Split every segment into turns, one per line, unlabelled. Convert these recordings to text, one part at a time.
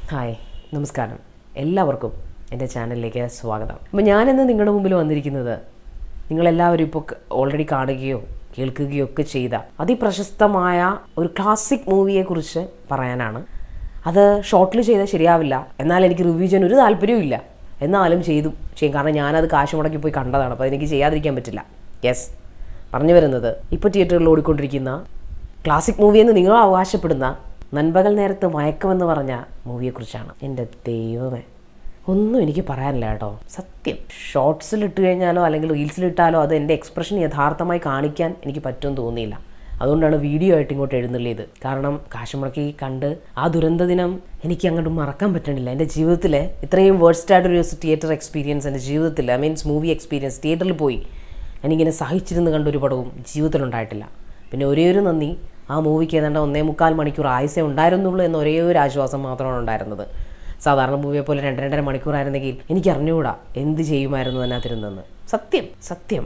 hi നമസ്കാരം എല്ലാവർക്കും എൻ്റെ ചാനലിലേക്ക് സ്വാഗതം അപ്പോൾ ഞാനിന്ന് നിങ്ങളുടെ മുമ്പിൽ വന്നിരിക്കുന്നത് നിങ്ങളെല്ലാവരും ഇപ്പോൾ ഓൾറെഡി കാണുകയോ കേൾക്കുകയോ ഒക്കെ ചെയ്ത അതിപ്രശസ്തമായ ഒരു ക്ലാസിക് മൂവിയെക്കുറിച്ച് പറയാനാണ് അത് ഷോർട്ടിൽ ചെയ്താൽ ശരിയാവില്ല എന്നാൽ എനിക്ക് റിവ്യൂ ചെയ്യാൻ ഒരു താല്പര്യവും ഇല്ല എന്നാലും ചെയ്തു ചെയ്യും കാരണം ഞാനത് കാശ് മുടക്കി പോയി കണ്ടതാണ് അപ്പോൾ എനിക്ക് ചെയ്യാതിരിക്കാൻ പറ്റില്ല യെസ് പറഞ്ഞു വരുന്നത് ഇപ്പോൾ തിയേറ്ററിൽ ഓടിക്കൊണ്ടിരിക്കുന്ന ക്ലാസിക് മൂവി എന്ന് നിങ്ങൾ അവകാശപ്പെടുന്ന നൻപകൽ നേരത്ത് മയക്കമെന്ന് പറഞ്ഞ മൂവിയെക്കുറിച്ചാണ് എൻ്റെ ദൈവമേ ഒന്നും എനിക്ക് പറയാനില്ല കേട്ടോ സത്യം ഷോർട്സിൽ ഇട്ട് കഴിഞ്ഞാലോ അല്ലെങ്കിൽ റീൽസിൽ ഇട്ടാലോ അത് എൻ്റെ എക്സ്പ്രഷൻ യഥാർത്ഥമായി കാണിക്കാൻ എനിക്ക് പറ്റുമെന്ന് തോന്നിയില്ല അതുകൊണ്ടാണ് വീഡിയോ ആയിട്ട് ഇങ്ങോട്ട് എഴുന്നള്ളിയത് കാരണം കാശ് മുടക്കി കണ്ട് ആ ദുരന്ത ദിനം എനിക്ക് അങ്ങോട്ട് മറക്കാൻ പറ്റണില്ല എൻ്റെ ജീവിതത്തിൽ ഇത്രയും വേർസ്റ്റ് ആയിട്ടൊരു തിയേറ്റർ എക്സ്പീരിയൻസ് എൻ്റെ ജീവിതത്തിൽ ഐ മീൻസ് മൂവി എക്സ്പീരിയൻസ് തിയേറ്ററിൽ പോയി എനിക്കിങ്ങനെ സഹിച്ചിരുന്ന് കണ്ട ഒരു പടവും ജീവിതത്തിലുണ്ടായിട്ടില്ല പിന്നെ ഒരേ ഒരു നന്ദി ആ മൂവിക്ക് ഏതാണ്ട് ഒന്നേ മുക്കാൽ മണിക്കൂർ ആയുസേ ഉണ്ടായിരുന്നുള്ളൂ എന്ന ഒരേ ഒരു ആശ്വാസം മാത്രമാണ് ഉണ്ടായിരുന്നത് സാധാരണ മൂവിയെ പോലെ രണ്ട് രണ്ടര മണിക്കൂറായിരുന്നെങ്കിൽ എനിക്ക് അറിഞ്ഞുകൂടാ എന്ത് ചെയ്യുമായിരുന്നു അതിനകത്തിരുന്നെന്ന് സത്യം സത്യം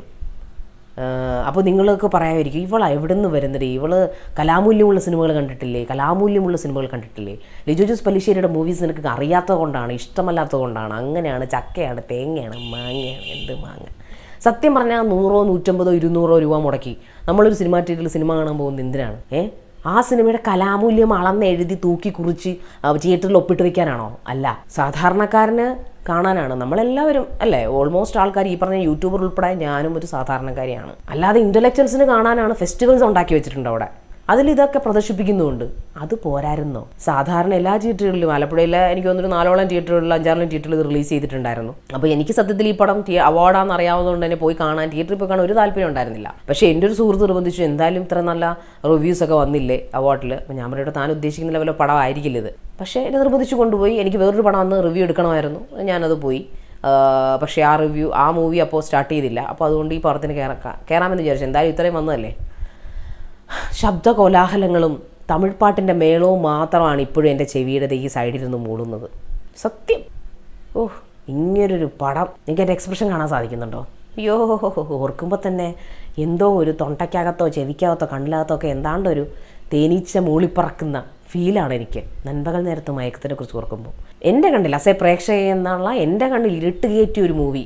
അപ്പോൾ നിങ്ങളൊക്കെ പറയാമായിരിക്കും ഇവൾ എവിടെ നിന്ന് വരുന്നത് ഇവള് കലാമൂല്യമുള്ള സിനിമകൾ കണ്ടിട്ടില്ലേ കലാമൂല്യമുള്ള സിനിമകൾ കണ്ടിട്ടില്ലേ ലിജോ ജോസ് പല്ലിശ്ശേരിയുടെ മൂവീസ് നിനക്ക് അറിയാത്തത് കൊണ്ടാണ് ഇഷ്ടമല്ലാത്തത് കൊണ്ടാണ് അങ്ങനെയാണ് ചക്കയാണ് തേങ്ങയാണ് മാങ്ങയാണ് എന്ത് മാങ്ങ സത്യം പറഞ്ഞാൽ നൂറോ നൂറ്റമ്പതോ ഇരുന്നൂറോ രൂപ മുടക്കി നമ്മളൊരു സിനിമാ തിയേറ്ററിൽ സിനിമ കാണാൻ പോകുന്നത് എന്തിനാണ് ഏ ആ സിനിമയുടെ കലാമൂല്യം അളന്ന് എഴുതി തൂക്കി കുറിച്ച് ആ, തിയേറ്ററിൽ ഒപ്പിട്ട് വെക്കാനാണോ അല്ല സാധാരണക്കാരന് കാണാനാണ് നമ്മളെല്ലാവരും അല്ലേ ഓൾമോസ്റ്റ് ആൾക്കാർ ഈ പറഞ്ഞ യൂട്യൂബർ ഉൾപ്പെടെ ഞാനും ഒരു സാധാരണക്കാരിയാണ് അല്ലാതെ ഇന്റലക്ച്വൽസിന് കാണാനാണ് ഫെസ്റ്റിവൽസ് ഉണ്ടാക്കി വെച്ചിട്ടുണ്ട് അവിടെ അതിൽ ഇതൊക്കെ പ്രദർശിപ്പിക്കുന്നുമുണ്ട് അത് പോരായിരുന്നോ സാധാരണ എല്ലാ തിയേറ്ററുകളിലും ആലപ്പുഴയിലെ എനിക്ക് തോന്നുന്നു നാലോളം തിയേറ്ററുകളിൽ അഞ്ചാറോളം തിയേറ്ററിൽ ഇത് റിലീസ് ചെയ്തിട്ടുണ്ടായിരുന്നു അപ്പോൾ എനിക്ക് സത്യത്തിൽ ഈ പടം തി- അവാർഡാന്ന് അറിയാവുന്നതുകൊണ്ട് തന്നെ പോയി കാണാൻ തിയേറ്ററിൽ പോയി കാണാൻ ഒരു താല്പര്യം ഉണ്ടായിരുന്നില്ല പക്ഷേ എൻ്റെ ഒരു സുഹൃത്ത് നിർബന്ധിച്ചു എന്തായാലും ഇത്ര നല്ല റിവ്യൂസ് ഒക്കെ വന്നില്ലേ അവാർഡിൽ അപ്പോൾ ഞാൻ പറയുന്നത് താൻ ഉദ്ദേശിക്കുന്ന ലെവലിൽ പടം ആയിരിക്കില്ല ഇത് പക്ഷേ എന്നെ നിർബന്ധിച്ച് കൊണ്ടുപോയി എനിക്ക് വേറൊരു പടം അന്ന് റിവ്യൂ എടുക്കണമായിരുന്നു ഞാനത് പോയി ആ, പക്ഷേ ആ റിവ്യൂ ആ മൂവി അപ്പോൾ സ്റ്റാർട്ട് ചെയ്തില്ല അപ്പോൾ അതുകൊണ്ട് ഈ പടത്തിന് കയറാം കയറാമെന്ന് വിചാരിച്ചു എന്തായാലും ഇത്രയും വന്നതല്ലേ ശബ്ദ കോലാഹലങ്ങളും തമിഴ് പാട്ടിൻ്റെ മേളവും മാത്രമാണ് ഇപ്പോഴും എൻ്റെ ചെവിയുടെ ദേ ഈ സൈഡിൽ നിന്ന് മൂടുന്നത് സത്യം ഓ ഇങ്ങനൊരു പടം എനിക്ക് എൻ്റെ എക്സ്പ്രഷൻ കാണാൻ സാധിക്കുന്നുണ്ടോ അയ്യോ ഓർക്കുമ്പോൾ തന്നെ എന്തോ ഒരു തൊണ്ടയ്ക്കകത്തോ ചെവിക്കകത്തോ കണ്ണിലകത്തോ ഒക്കെ എന്താണ്ട് ഒരു തേനീച്ച മൂളിപ്പറക്കുന്ന ഫീലാണ് എനിക്ക് നൻപകൽ നേരത്ത് മയക്കത്തിനെ കുറിച്ച് ഓർക്കുമ്പോൾ എൻ്റെ കണ്ണിൽ അസേ പ്രേക്ഷക എന്നുള്ള എൻ്റെ കണ്ണിൽ ഇരുട്ട് കയറ്റിയ ഒരു മൂവി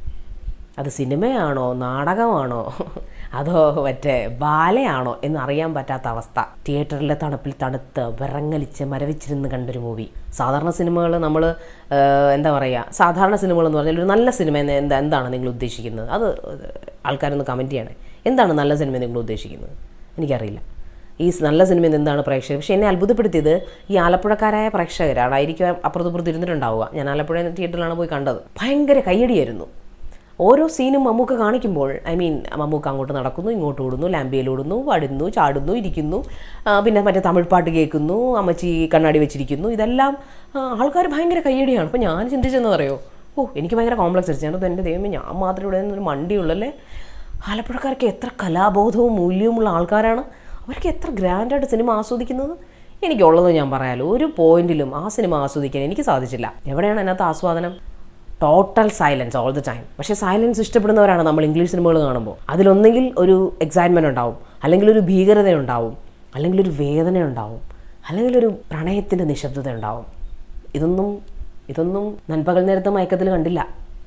അത് സിനിമയാണോ നാടകമാണോ അതോ മറ്റേ ബാലയാണോ എന്നറിയാൻ പറ്റാത്ത അവസ്ഥ തിയേറ്ററിലെ തണുപ്പിൽ തണുത്ത് വിറങ്ങലിച്ച് മരവിച്ചിരുന്ന് കണ്ടൊരു മൂവി സാധാരണ സിനിമകൾ നമ്മൾ എന്താ പറയുക സാധാരണ സിനിമകൾ എന്ന് പറഞ്ഞാൽ ഒരു നല്ല സിനിമ എന്ന് എന്താ എന്താണ് നിങ്ങൾ ഉദ്ദേശിക്കുന്നത് അത് ആൾക്കാരൊന്ന് കമൻറ്റ് ചെയ്യണേ എന്താണ് നല്ല സിനിമ നിങ്ങൾ ഉദ്ദേശിക്കുന്നത് എനിക്കറിയില്ല ഈ സ് നല്ല സിനിമയിൽ നിന്ന് എന്താണ് പ്രേക്ഷകർ പക്ഷേ എന്നെ അത്ഭുതപ്പെടുത്തിയത് ഈ ആലപ്പുഴക്കാരായ പ്രേക്ഷകരാണ് ആയിരിക്കും അപ്പുറത്തുപ്പുറത്ത് ഇരുന്നിട്ടുണ്ടാവുക ഞാൻ ആലപ്പുഴ തിയേറ്ററിലാണ് പോയി കണ്ടത് ഭയങ്കര കയ്യടിയായിരുന്നു ഓരോ സീനും മമ്മൂക്ക കാണിക്കുമ്പോൾ ഐ മീൻ മമ്മൂക്ക അങ്ങോട്ട് നടക്കുന്നു ഇങ്ങോട്ട് ഓടുന്നു ലാമ്പയിൽ ഓടുന്നു വടുന്നു ചാടുന്നു ഇരിക്കുന്നു ആ, പിന്നെ മറ്റേ തമിഴ് പാട്ട് കേൾക്കുന്നു അമ്മച്ചി കണ്ണാടി വെച്ചിരിക്കുന്നു ഇതെല്ലാം ആൾക്കാർ ഭയങ്കര കയ്യടിയാണ് അപ്പോൾ ഞാൻ ചിന്തിച്ചെന്ന് പറയോ ഓ എനിക്ക് ഭയങ്കര കോംപ്ലക്സ് അടിച്ചു ഞാനത് എൻ്റെ ദൈവമേ ഞാൻ മാത്രം ഇവിടെ നിന്നൊരു മണ്ടിയുള്ളല്ലേ ആലപ്പുഴക്കാർക്ക് എത്ര കലാബോധവും മൂല്യവുമുള്ള ആൾക്കാരാണ് അവർക്ക് എത്ര ഗ്രാൻഡായിട്ട് സിനിമ ആസ്വദിക്കുന്നത് എനിക്കുള്ളത് ഞാൻ പറയാലോ ഒരു പോയിന്റിലും ആ സിനിമ ആസ്വദിക്കാൻ എനിക്ക് സാധിച്ചില്ല എവിടെയാണ് അതിനകത്ത് ആസ്വാദനം total silence all the time പക്ഷേ സൈലൻസ് ഇഷ്ടപ്പെടുന്നവരാണ് നമ്മൾ ഇംഗ്ലീഷ് സിനിമകൾ കാണുമ്പോൾ അതിലൊന്നെങ്കിൽ ഒരു എക്സൈറ്റ്മെൻറ്റ് ഉണ്ടാവും അല്ലെങ്കിൽ ഒരു ഭീകരത ഉണ്ടാവും അല്ലെങ്കിൽ ഒരു വേദന ഉണ്ടാവും അല്ലെങ്കിൽ ഒരു പ്രണയത്തിൻ്റെ നിശബ്ദത ഉണ്ടാവും ഇതൊന്നും ഇതൊന്നും നൻപകൽ നേരത്തെ മയക്കത്തിൽ കണ്ടില്ല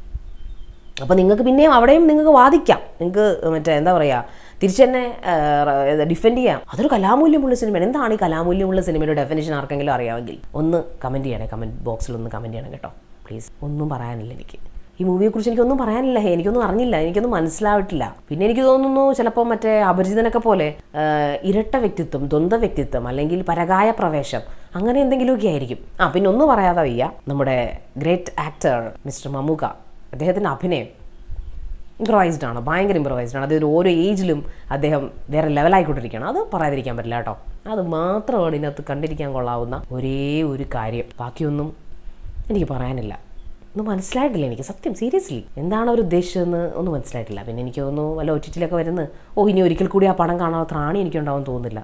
അപ്പോൾ നിങ്ങൾക്ക് പിന്നെയും അവിടെയും നിങ്ങൾക്ക് വാദിക്കാം നിങ്ങൾക്ക് മറ്റേ എന്താ പറയുക തിരിച്ച് തന്നെ ഡിഫെൻഡ് ചെയ്യാം അതൊരു കലാമൂല്യമുള്ള സിനിമയാണ് എന്താണ് ഈ കലാമൂല്യമുള്ള സിനിമയുടെ ഡെഫിനേഷൻ ആർക്കെങ്കിലും അറിയാമെങ്കിൽ ഒന്ന് കമൻറ്റ് ചെയ്യണേ കമൻറ്റ് ബോക്സിൽ ഒന്ന് കമൻറ്റ് ചെയ്യണം കേട്ടോ പ്ലീസ് ഒന്നും പറയാനില്ല എനിക്ക് ഈ മൂവിയെക്കുറിച്ച് എനിക്കൊന്നും പറയാനില്ല ഹേ എനിക്കൊന്നും അറിഞ്ഞില്ല എനിക്കൊന്നും മനസ്സിലാവിട്ടില്ല പിന്നെ എനിക്ക് തോന്നുന്നു ചിലപ്പോൾ മറ്റേ അപരിചിതനൊക്കെ പോലെ ആ, ഇരട്ട വ്യക്തിത്വം ദ്വന്ദ്വ വ്യക്തിത്വം അല്ലെങ്കിൽ പരകായ പ്രവേശം അങ്ങനെ എന്തെങ്കിലുമൊക്കെ ആയിരിക്കും ആ പിന്നെ ഒന്നും പറയാതെ വയ്യ നമ്മുടെ ഗ്രേറ്റ് ആക്ടർ മിസ്റ്റർ മമ്മൂക്ക അദ്ദേഹത്തിൻ്റെ അഭിനയം ഇമ്പ്രവൈസ്ഡ് ആണ് ഭയങ്കര ഇമ്പ്രവൈസ്ഡ് ആണ് അതായത് ഓരോ ഏജിലും അദ്ദേഹം വേറെ ലെവലായിക്കൊണ്ടിരിക്കുകയാണ് അത് പറയാതിരിക്കാൻ പറ്റില്ല കേട്ടോ അത് മാത്രമാണ് ഇതിനകത്ത് കണ്ടിരിക്കാൻ കൊള്ളാവുന്ന ഒരേ ഒരു കാര്യം ബാക്കിയൊന്നും എനിക്ക് പറയാനില്ല ഒന്നും മനസ്സിലായിട്ടില്ല എനിക്ക് സത്യം സീരിയസ്ലി എന്താണ് അവർ ഉദ്ദേശിച്ചതെന്ന് ഒന്നും മനസ്സിലായിട്ടില്ല പിന്നെ എനിക്ക് തോന്നുന്നു വല്ല ഒ ടി ടിയിലൊക്കെ വരുന്നത് ഓ ഇനി ഒരിക്കൽ കൂടി ആ പടം കാണാൻ ത്രാണി എനിക്കുണ്ടാവും തോന്നുന്നില്ല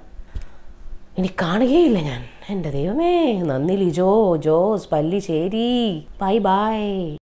ഇനി കാണുകയില്ല ഞാൻ എൻ്റെ ദൈവമേ നന്ദി ലിജോ ജോസ് പല്ലിശ്ശേരി ബൈ ബൈ